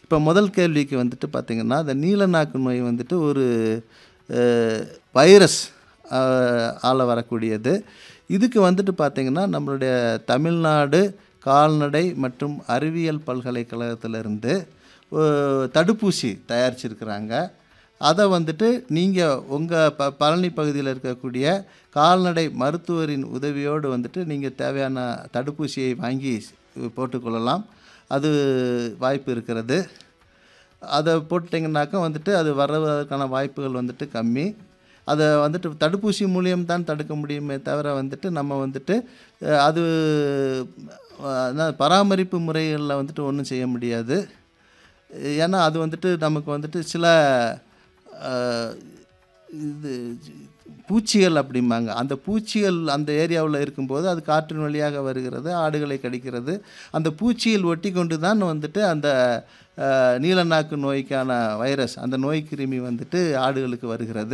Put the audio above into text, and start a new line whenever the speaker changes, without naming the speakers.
இப்போ முதல் கேள்விக்கு வந்துட்டு பார்த்திங்கன்னா இந்த நீலநாக்கு நோய் வந்துட்டு ஒரு அஹ், வைரஸ் அஹ், ஆல வரக்கூடியது இதுக்கு வந்துட்டு பார்த்திங்கன்னா நம்மளுடைய தமிழ்நாடு கால்நடை மற்றும் அறிவியல் பல்கலைக்கழகத்திலிருந்து அஹ், தடுப்பூசி தயாரிச்சிருக்கிறாங்க அதை வந்துட்டு நீங்கள் உங்கள் ப பழனி பகுதியில் இருக்கக்கூடிய கால்நடை மருத்துவரின் உதவியோடு வந்துட்டு நீங்கள் தேவையான தடுப்பூசியை வாங்கி போட்டுக்கொள்ளலாம் அது வாய்ப்பு இருக்கிறது அதை போட்டிங்கனாக்கா வந்துட்டு அது வர்றதுக்கான வாய்ப்புகள் வந்துட்டு கம்மி அதை வந்துட்டு தடுப்பூசி மூலியம் தான் தடுக்க முடியுமே தவிர வந்துட்டு நம்ம வந்துட்டு அஹ், அது அஹ், அதான் பராமரிப்பு முறைகளில் வந்துட்டு ஒன்றும் செய்ய முடியாது ஏன்னா அது வந்துட்டு நமக்கு வந்துட்டு சில அஹ், இது பூச்சிகள் அப்படிம்பாங்க அந்த பூச்சிகள் அந்த ஏரியாவில் இருக்கும்போது அது காற்றின் வழியாக வருகிறது ஆடுகளை கடிக்கிறது அந்த பூச்சியில் ஒட்டி கொண்டு தான் வந்துட்டு அந்த அஹ், நீலநாக்கு நோய்க்கான வைரஸ் அந்த நோய் கிருமி வந்துட்டு ஆடுகளுக்கு வருகிறது